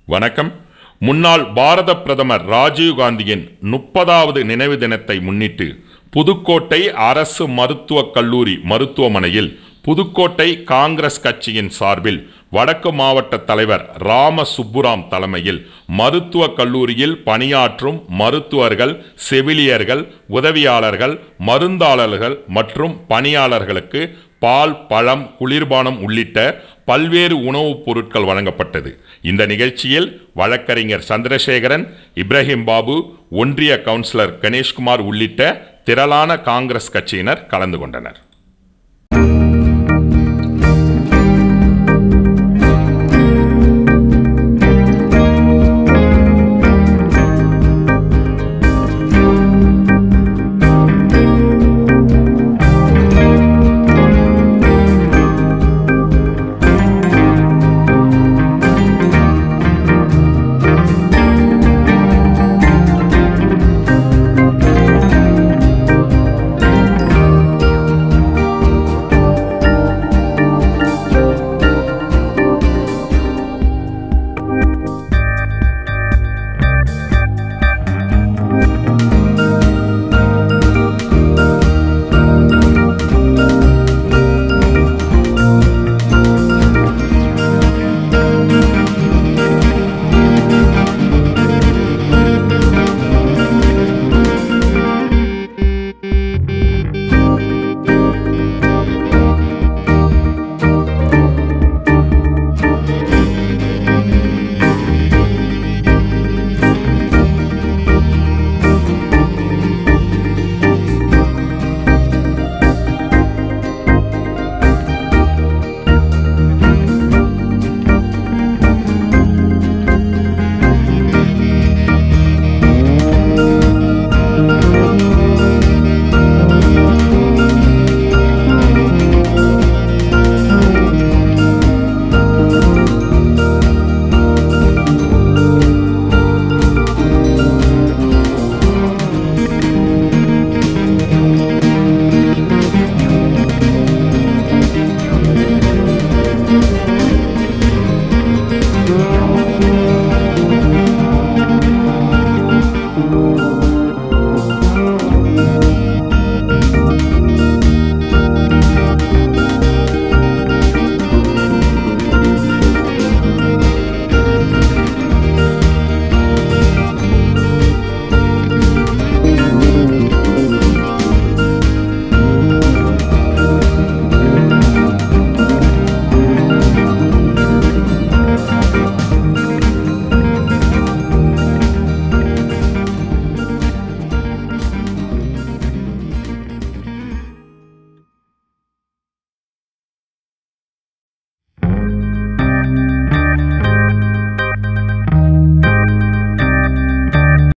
வணக்கம் முன்னாள் பாரத பிரதமர் ராஜீவ் காந்தியின் முப்பதாவது நினைவு தினத்தை முன்னிட்டு புதுக்கோட்டை அரசு மருத்துவக் கல்லூரி மருத்துவமனையில் புதுக்கோட்டை காங்கிரஸ் கட்சியின் சார்பில் வடக்கு மாவட்ட தலைவர் ராம சுப்புராம் தலைமையில் மருத்துவக் கல்லூரியில் பணியாற்றும் மருத்துவர்கள் செவிலியர்கள் உதவியாளர்கள் மருந்தாளர்கள் மற்றும் பணியாளர்களுக்கு பால் பழம் குளிர்பானம் உள்ளிட்ட பல்வேறு உணவுப் பொருட்கள் வழங்கப்பட்டது இந்த நிகழ்ச்சியில் வழக்கறிஞர் சந்திரசேகரன் இப்ராஹிம் பாபு ஒன்றிய கவுன்சிலர் கணேஷ்குமார் உள்ளிட்ட திரளான காங்கிரஸ் கட்சியினர் கலந்து கொண்டனர்